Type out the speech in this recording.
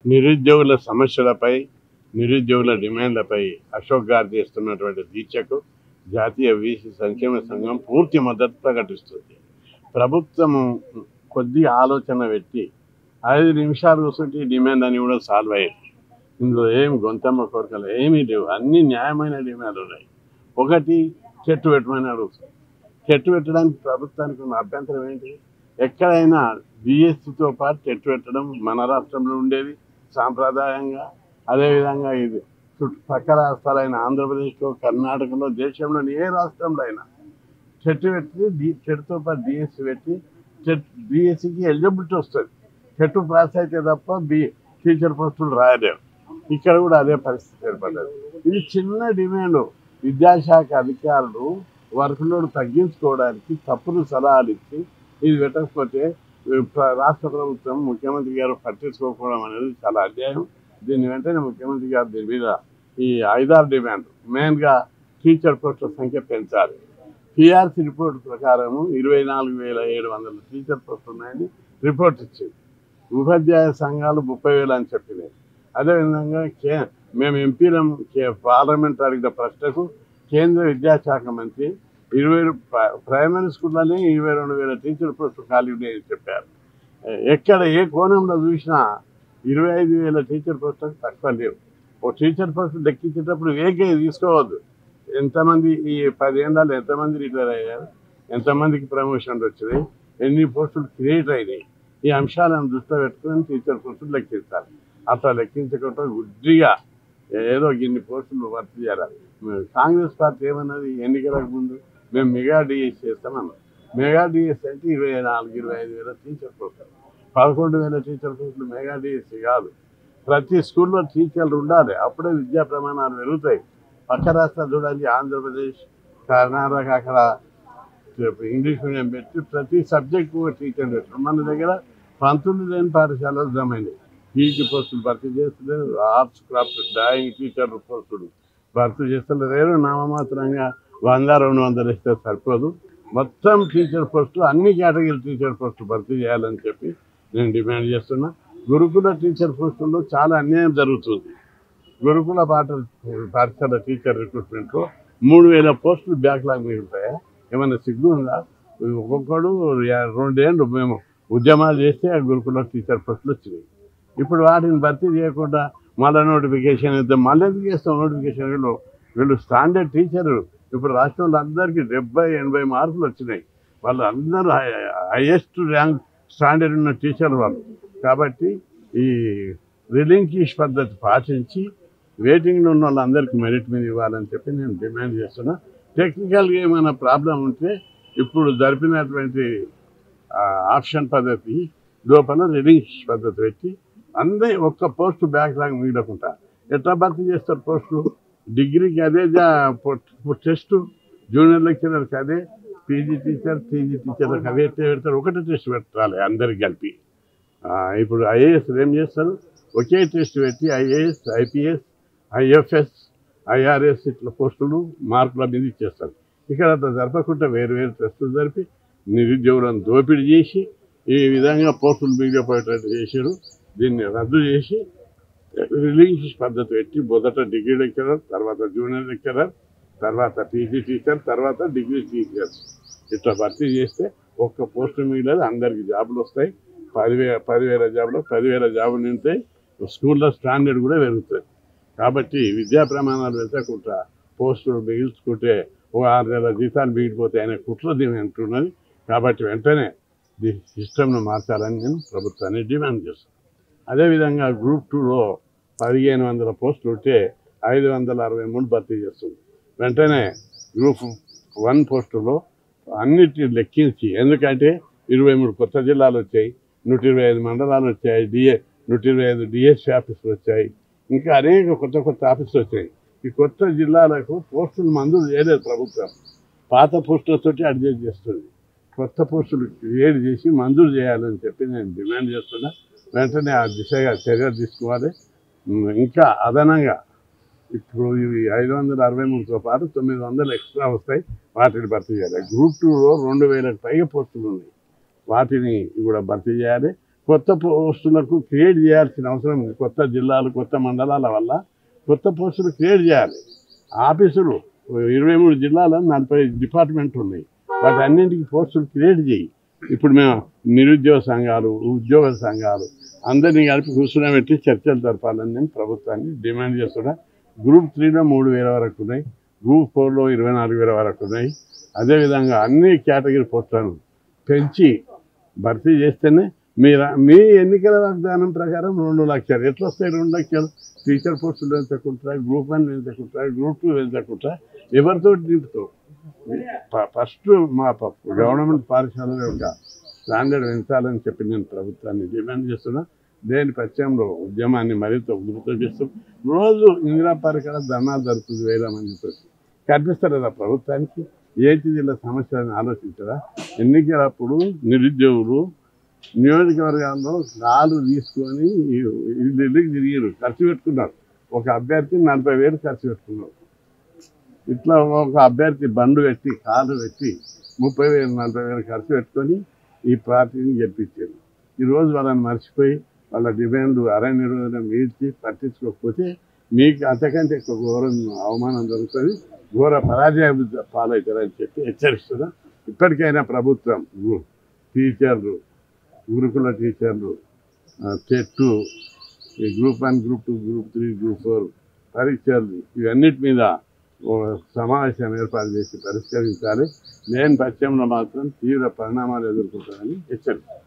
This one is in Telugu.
నిరుద్యోగుల సమస్యలపై నిరుద్యోగుల డిమాండ్లపై అశోక్ గారు చేస్తున్నటువంటి దీక్షకు జాతీయ వీసీ సంక్షేమ సంఘం పూర్తి మద్దతు ప్రకటిస్తుంది ప్రభుత్వము కొద్ది ఆలోచన పెట్టి ఐదు నిమిషాలు కూర్చుంటే ఈ డిమాండ్ అని కూడా సాల్వ్ అయ్యేది ఇందులో ఏం గొంతమ్మ కోరికలు ఏమీ లేవు అన్ని న్యాయమైన డిమాండ్లు ఉన్నాయి ఒకటి చెట్టు పెట్టమని అడుగుతుంది చెట్టు పెట్టడానికి ప్రభుత్వానికి ఉన్న అభ్యంతరం ఏంటి ఎక్కడైనా బిఎస్సితో పాటు చెట్టు పెట్టడం మన రాష్ట్రంలో ఉండేది సాంప్రదాయంగా అదేవిధంగా ఇది చుట్టుపక్క రాష్ట్రాలైన ఆంధ్రప్రదేశ్లో కర్ణాటకలో దేశంలోని ఏ రాష్ట్రంలో అయినా చెట్టు పెట్టి డి చెట్టుతో పాటు డిఎస్సి పెట్టి చెట్ డిఎస్సికి ఎలిజిబిలిటీ వస్తుంది చెట్టు పాస్ అయితే తప్ప బి టీచర్ పోస్టులు రాయలేవు ఇక్కడ కూడా అదే పరిస్థితి ఏర్పడ్డది ఇది చిన్న డిమాండ్ విద్యాశాఖ అధికారులు వర్క్ లోడ్ తగ్గించుకోవడానికి తప్పుడు సలహాలు ఇచ్చి ఇది పెట్టకపోతే ప్ర- రాష్ట్ర ప్రభుత్వం ముఖ్యమంత్రి గారు పట్టించుకోకపోవడం అనేది చాలా అన్యాయం దీని వెంటనే ముఖ్యమంత్రి గారు దీని మీద ఈ ఐదారు డిమాండ్ మెయిన్గా టీచర్ పోస్టుల సంఖ్య పెంచాలి పిఆర్సీ రిపోర్ట్ ప్రకారము ఇరవై నాలుగు వేల ఏడు వందల టీచర్ పోస్టులు ఉన్నాయని రిపోర్ట్ ఇచ్చింది ఉపాధ్యాయ సంఘాలు ముప్పై వేలు అని చెప్పినాయి అదేవిధంగా కే మేము ఎంపీలం కే- పార్లమెంట్ అడిగిన ప్రశ్నకు కేంద్ర విద్యాశాఖ మంత్రి ఇరవై రు- ప్ర- ప్రైమరీ స్కూల్లోనే ఇరవై రెండు వేల టీచర్ పోస్టులు ఖాళీ ఉన్నాయని చెప్పారు ఎక్కడ ఏ కోణంలో చూసినా ఇరవై ఐదు వేల టీచర్ పోస్టులకు తక్కువ లేవు ఓ టీచర్ పోస్టు లెక్కించేటప్పుడు వేగే తీసుకోవద్దు ఎంతమంది ఈ పదేళ్ళలో ఎంతమంది రిటైర్ అయ్యారు ఎంతమందికి ప్రమోషన్లు వచ్చినాయి ఎన్ని పోస్టులు క్రియేట్ అయినాయి ఈ అంశాలను దృష్టిలో పెట్టుకుని టీచర్ పోస్టులు లెక్కించాలి అట్లా లెక్కించకుండా గుడ్డిగా ఏదో ఇన్ని పోస్టులు భర్తీ చేయాలి కాంగ్రెస్ పార్టీ ఏమన్నది ఎన్నికలకు ముందు మేము మెగా డిఎస్ చేస్తామన్నాం మెగా డిఎస్ అంటే ఇరవై నాలుగు ఇరవై ఐదు వేల టీచర్ పోస్టులు పదకొండు వేల టీచర్ పోస్టులు మెగా డిఎస్సి కాదు ప్రతి స్కూల్లో టీచర్లు ఉండాలి అప్పుడే విద్యా ప్రమాణాలు పెరుగుతాయి పక్క రాష్ట్రాలు చూడండి ఆంధ్రప్రదేశ్ కర్ణాటక అక్కడ ఇంగ్లీష్ మీడియం పెట్టి ప్రతి సబ్జెక్టు టీచర్ పెట్టారు మన దగ్గర పంతొమ్మిది లేని పాఠశాలలు జమైనాయి పీజీ పోస్టులు భర్తీ చేస్తలేరు ఆర్ట్స్ క్రాఫ్ట్ డ్రాయింగ్ టీచర్ పోస్టులు భర్తీ చేస్తలేరు నామమాత్రంగా వంద రెండు వందలు ఇస్తే సరిపోదు మొత్తం టీచర్ పోస్టులు అన్ని కేటగిరీ టీచర్ పోస్టులు భర్తీ చేయాలని చెప్పి నేను డిమాండ్ చేస్తున్నా గురుకుల టీచర్ పోస్టుల్లో చాలా అన్యాయం జరుగుతుంది గురుకుల పాఠ పాఠశాల టీచర్ రిక్రూట్మెంట్లో మూడు వేల పోస్టులు బ్యాక్లాగ్ మిగులుతాయా ఏమైనా సిగ్గు ఉందా ఒక్కొక్కడు యా- రెండేళ్ళు మేము ఉద్యమాలు చేస్తే ఆ గురుకుల టీచర్ పోస్టులు వచ్చినాయి ఇప్పుడు వాటిని భర్తీ చేయకుండా మళ్ళీ నోటిఫికేషన్ ఇద్దాం మళ్ళీ ఎందుకు చేస్తాం నోటిఫికేషన్ వీళ్ళు వీళ్ళు స్టాండర్డ్ టీచరు ఇప్పుడు రాష్ట్రంలో అందరికీ డెబ్బై ఎనభై మార్కులు వచ్చినాయి వాళ్ళు అందరూ హైయెస్ట్ ర్యాంక్ స్టాండర్డ్ ఉన్న టీచర్లు వాళ్ళు కాబట్టి ఈ రిలింకిష్ పద్ధతి పాటించి వెయిటింగ్లో ఉన్న వాళ్ళందరికీ మెరిట్ మీద ఇవ్వాలని చెప్పి నేను డిమాండ్ చేస్తున్నా టెక్నికల్గా ఏమైనా ప్రాబ్లం ఉంటే ఇప్పుడు జరిపినటువంటి ఆ, ఆప్షన్ పద్ధతి లోపల రిలింకిష్ పద్ధతి పెట్టి అందరి ఒక్క పోస్ట్ బ్యాక్లాగ్ మిగలకుండా ఎట్లా భర్తీ చేస్తారు పోస్టులు డిగ్రీకి అదే టెస్ట్ జూనియర్ లెక్చరర్కి అదే పీజీ టీచర్ పీజీ టీచర్కి అదే ఎట్లా పెడతారు ఒకటే టెస్ట్ పెట్టాలి అందరికి కలిపి ఆ, ఇప్పుడు ఐఏఎస్ ఏం చేస్తారు ఒకే టెస్ట్ పెట్టి ఐఏఎస్ ఐపీఎస్ ఐఎఫ్ఎస్ ఐఆర్ఎస్ ఇట్లా పోస్టులు మార్కుల మీద ఇచ్చేస్తారు ఇక్కడ అట్లా జరపకుండా వేరు వేరు టెస్టులు జరిపి నిరుద్యోగులను దోపిడీ చేసి ఈ విధంగా పోస్టులు మిగిలిపోయేటట్టు చేశారు దీన్ని రద్దు చేసి రిలీజ్ పద్ధతి పెట్టి మొదట డిగ్రీ లెక్చరర్ తర్వాత జూనియర్ లెక్చరర్ తర్వాత పీజీ టీచర్ తర్వాత డిగ్రీ టీచర్ ఇట్లా భర్తీ చేస్తే ఒక్క పోస్ట్ మిగిలేదు అందరికి జాబులు వస్తాయి పదివే పదివేల జాబులు పదివేల జాబులు నింటాయి స్కూల్లో స్టాండర్డ్ కూడా పెరుగుతుంది కాబట్టి విద్యా ప్రమాణాలు పెంచకుండా పోస్టులు మిగిల్చుకుంటే ఓ ఆరు నెలల జీతాలు మిగిలిపోతే ఆయన కుట్ర దీని అంటున్నది కాబట్టి వెంటనే ఈ సిస్టమ్ను మార్చాలని నేను ప్రభుత్వాన్ని డిమాండ్ చేస్తాను అదేవిధంగా గ్రూప్ టూలో పదిహేను వందల పోస్టులు ఉంటే ఐదు వందల అరవై మూడు భర్తీ చేస్తుంది వెంటనే గ్రూప్ వన్ పోస్టులో అన్నిటిని లెక్కించి ఎందుకంటే ఇరవై మూడు కొత్త జిల్లాలు వచ్చాయి నూట ఇరవై ఐదు మండలాలు వచ్చాయి డిఏ నూట ఇరవై ఐదు డిఎస్సీ ఆఫీసులు వచ్చాయి ఇంకా అనేక కొత్త కొత్త ఆఫీసులు వచ్చాయి ఈ కొత్త జిల్లాలకు పోస్టులు మంజూరు చేయలేదు ప్రభుత్వం పాత పోస్టులతోటి అడ్జస్ట్ చేస్తుంది కొత్త పోస్టులు క్రియేట్ చేసి మంజూరు చేయాలని చెప్పి నేను డిమాండ్ చేస్తున్నా వెంటనే ఆ దిశగా చర్యలు తీసుకోవాలి ఉమ్, ఇంకా అదనంగా ఇప్పుడు ఇవి ఐదు వందల అరవై మూడుతో పాటు తొమ్మిది వందలు ఎక్స్ట్రా వస్తాయి వాటిని భర్తీ చేయాలి గ్రూప్ టూలో రెండు వేలకు పైగా పోస్టులు ఉన్నాయి వాటిని కూడా భర్తీ చేయాలి కొత్త పోస్టులకు క్రియేట్ చేయాల్సిన అవసరం ఉంది కొత్త జిల్లాలు కొత్త మండలాల వల్ల కొత్త పోస్టులు క్రియేట్ చేయాలి ఆఫీసులు ఇరవై మూడు జిల్లాల నలభై డిపార్ట్మెంట్లు ఉన్నాయి వాటి అన్నింటికి పోస్టులు క్రియేట్ చేయి ఇప్పుడు మేము నిరుద్యోగ సంఘాలు ఉద్యోగ సంఘాలు అందరినీ కలిపి కూర్చుని చర్చలు జరపాలని నేను ప్రభుత్వాన్ని డిమాండ్ చేస్తున్నా గ్రూప్ త్రీలో మూడు వేల వరకు ఉన్నాయి గ్రూప్ ఫోర్లో ఇరవై నాలుగు వేల వరకు ఉన్నాయి అదేవిధంగా అన్ని కేటగిరీ పోస్టులను పెంచి భర్తీ చేస్తేనే మీరు మీ ఎన్నికల వాగ్దానం ప్రకారం రెండు లక్షలు ఎట్లా వస్తాయి రెండు లక్షలు టీచర్ పోస్టులు ఎంతకుంటా గ్రూప్ వన్ ఎంతకుంటా గ్రూప్ టూ ఎంతకుంటా ఎవరితో నింపుతావు ఫ- ఫస్ట్ మా ప- గవర్నమెంట్ పాఠశాలల యొక్క స్టాండర్డ్ పెంచాలని చెప్పి నేను ప్రభుత్వాన్ని డిమాండ్ చేస్తున్నా దేని పశ్చిమంలో ఉద్యమాన్ని మరింత ఉధృతం చేస్తూ రోజు ఇందిరా పరికర ధర్నాలు జరుగుతుంది వేల మందితో కనిపిస్తారు కదా ప్రభుత్వానికి ఏంటి వీళ్ళ సమస్యలను ఆలోచించరా ఎన్నికలప్పుడు నిరుద్యోగులు నియోజకవర్గాల్లో కాలు తీసుకొని ఇల్లు తిరిగారు ఖర్చు పెట్టుకున్నారు ఒక అభ్యర్థి నలభై వేలు ఖర్చు పెట్టుకున్నారు ఇట్లా ఒక అభ్యర్థి బండు పెట్టి కారు పెట్టి ముప్పై వేలు నలభై వేలు ఖర్చు పెట్టుకొని ఈ పార్టీని గెలిపించారు ఈరోజు వాళ్ళని మర్చిపోయి వాళ్ళ డిమాండ్ అర నిర్వహణ మీర్చి పట్టించుకోకపోతే మీకు అంతకంటే ఎక్కువ ఘోరం అవమానం జరుగుతుంది ఘోర పరాజయ పాలవుతారని చెప్పి హెచ్చరిస్తున్నా ఇప్పటికైనా ప్రభుత్వం గు- టీచర్లు గురుకుల టీచర్లు ఆ, టెట్టు ఈ group one group two group three group four పరీక్షలు ఇవన్నిటి మీద ఓ సమావేశం ఏర్పాటు చేసి పరిష్కరించాలి నేను పశ్చిమంలో మాత్రం తీవ్ర పరిణామాలు ఎదుర్కొంటానని హెచ్చరిస్తాను